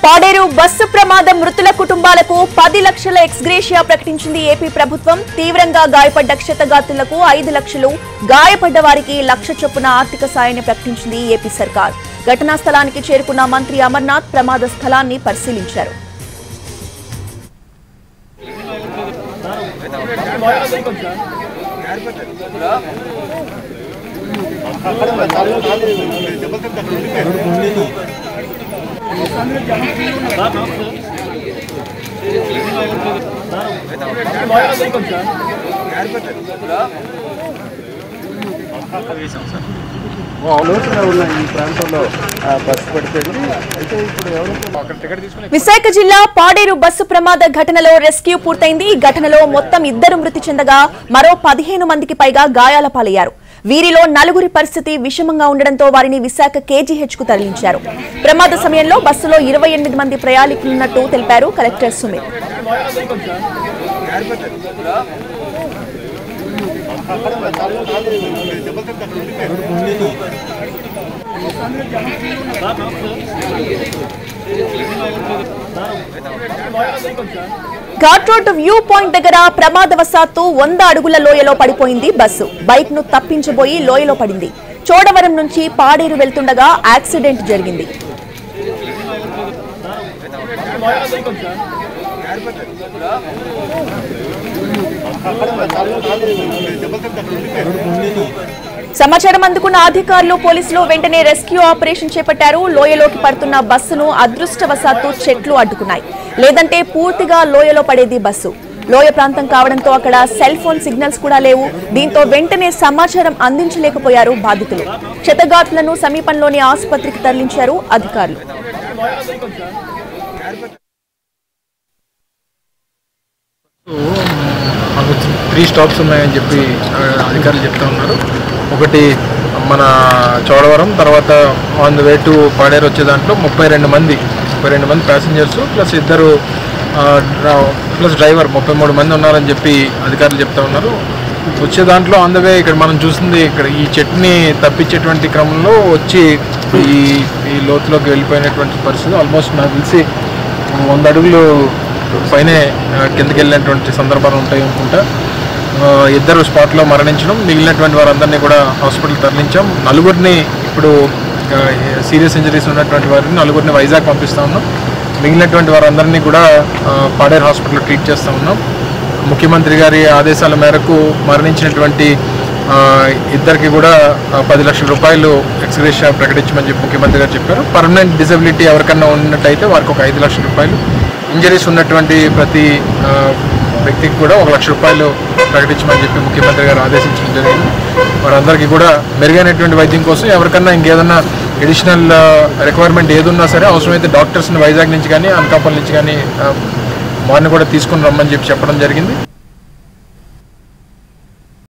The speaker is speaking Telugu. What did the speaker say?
పాడేరు బస్సు ప్రమాదం మృతుల కుటుంబాలకు పది లక్షల ఎక్స్గ్రేషియా ప్రకటించింది ఏపీ ప్రభుత్వం తీవ్రంగా గాయపడ్డ క్షతగాతులకు ఐదు లక్షలు గాయపడ్డ వారికి లక్ష చొప్పున ఆర్థిక సాయాన్ని ప్రకటించింది ఏపీ సర్కార్ ఘటనా స్థలానికి చేరుకున్న మంత్రి అమర్నాథ్ ప్రమాద స్థలాన్ని పరిశీలించారు లోతుగా ఉన్న ఈ ప్రాంతంలో ఆ, బస్సు పడిపోయింది అయితే ఇప్పుడు ఎవరు అక్కడ టికెట్ తీసుకుని విశాఖ జిల్లా పాడేరు బస్సు ప్రమాద ఘటనలో రెస్క్యూ పూర్తయింది ఈ ఘటనలో మొత్తం ఇద్దరు మృతి చెందగా మరో పదిహేను మందికి పైగా గాయాల పాలయ్యారు వీరిలో నలుగురి పరిస్థితి విషమంగా ఉండడంతో వారిని విశాఖ కేజీహెచ్ కు తరలించారు ప్రమాద సమయంలో బస్సులో ఇరవై ఎనిమిది మంది ప్రయాణికులున్నట్టు తెలిపారు collector Sumit ghat road view point దగ్గర ప్రమాదవశాత్తు వంద అడుగుల లోయలో పడిపోయింది బస్సు బైక్ ను తప్పించబోయి లోయలో పడింది చోడవరం నుంచి పాడేరు వెళ్తుండగా యాక్సిడెంట్ జరిగింది సమాచారం అందుకున్న అధికారులు పోలీసులు వెంటనే రెస్క్యూ ఆపరేషన్ చేపట్టారు లోయలోకి పడుతున్న బస్సును అదృష్టవశాత్తు చెట్లు అడ్డుకున్నాయి లేదంటే పూర్తిగా లోయలో పడేది బస్సు లోయ ప్రాంతం కావడంతో అక్కడ సెల్ ఫోన్ సిగ్నల్స్ కూడా లేవు దీంతో వెంటనే సమాచారం అందించలేకపోయారు బాధితులు క్షతగాతులను సమీపంలోని ఆసుపత్రికి తరలించారు అధికారులు మాకు త్రీ స్టాప్స్ ఉన్నాయని చెప్పి ఆ, అధికారులు చెప్తా ఉన్నారు ఒకటి మన చోడవరం తర్వాత on the way to Paderu వచ్చే దాంట్లో ముప్పై రెండు మంది ముప్పై రెండు మంది ప్యాసింజర్స్ ప్లస్ ఇద్దరు ప్లస్ డ్రైవర్ ముప్పై మూడు మంది ఉన్నారని చెప్పి అధికారులు చెప్తా ఉన్నారు వచ్చే దాంట్లో ఆన్ ద వే ఇక్కడ మనం చూస్తుంది ఇక్కడ ఈ చెట్టుని తప్పించేటువంటి క్రమంలో వచ్చి ఈ ఈ లోతులోకి వెళ్ళిపోయినటువంటి పరిస్థితి ఆల్మోస్ట్ నాకు తెలిసి వంద అడుగులు పైనే ఆ, కిందకి వెళ్ళినటువంటి సందర్భాలు ఉంటాయి అనుకుంటా ఆ, ఇద్దరు స్పాట్లో మరణించడం మిగిలినటువంటి వారందరినీ కూడా హాస్పిటల్ తరలించాం నలుగురిని ఇప్పుడు సీరియస్ ఇంజరీస్ ఉన్నటువంటి వారిని నలుగురిని వైజాగ్ పంపిస్తా ఉన్నాం మిగిలినటువంటి వారందరినీ కూడా ఆ, పాడేరు హాస్పిటల్లో ట్రీట్ చేస్తూ ఉన్నాం ముఖ్యమంత్రి గారి ఆదేశాల మేరకు మరణించినటువంటి ఆ, ఇద్దరికి కూడా ఆ, పది లక్షల రూపాయలు ఎక్స్గ్రేషియా ప్రకటించమని చెప్పి ముఖ్యమంత్రి గారు చెప్పారు పర్మనెంట్ డిసబిలిటీ ఎవరికన్నా ఉన్నట్టయితే వారికి ఒక ఐదు లక్షల రూపాయలు ఇంజరీస్ ఉన్నటువంటి ప్రతి ఆ, వ్యక్తికి కూడా ఒక లక్ష రూపాయలు ప్రకటించమని చెప్పి ముఖ్యమంత్రి గారు ఆదేశించడం జరిగింది వారందరికీ కూడా మెరుగైనటువంటి వైద్యం కోసం ఎవరికన్నా ఇంకేదన్నా అడిషనల్ రిక్వైర్మెంట్ ఏదున్నా సరే అవసరమైతే డాక్టర్స్ని వైజాగ్ నుంచి కానీ అనకాపల్లి నుంచి కానీ ఆ, వారిని కూడా తీసుకుని రమ్మని చెప్పి చెప్పడం జరిగింది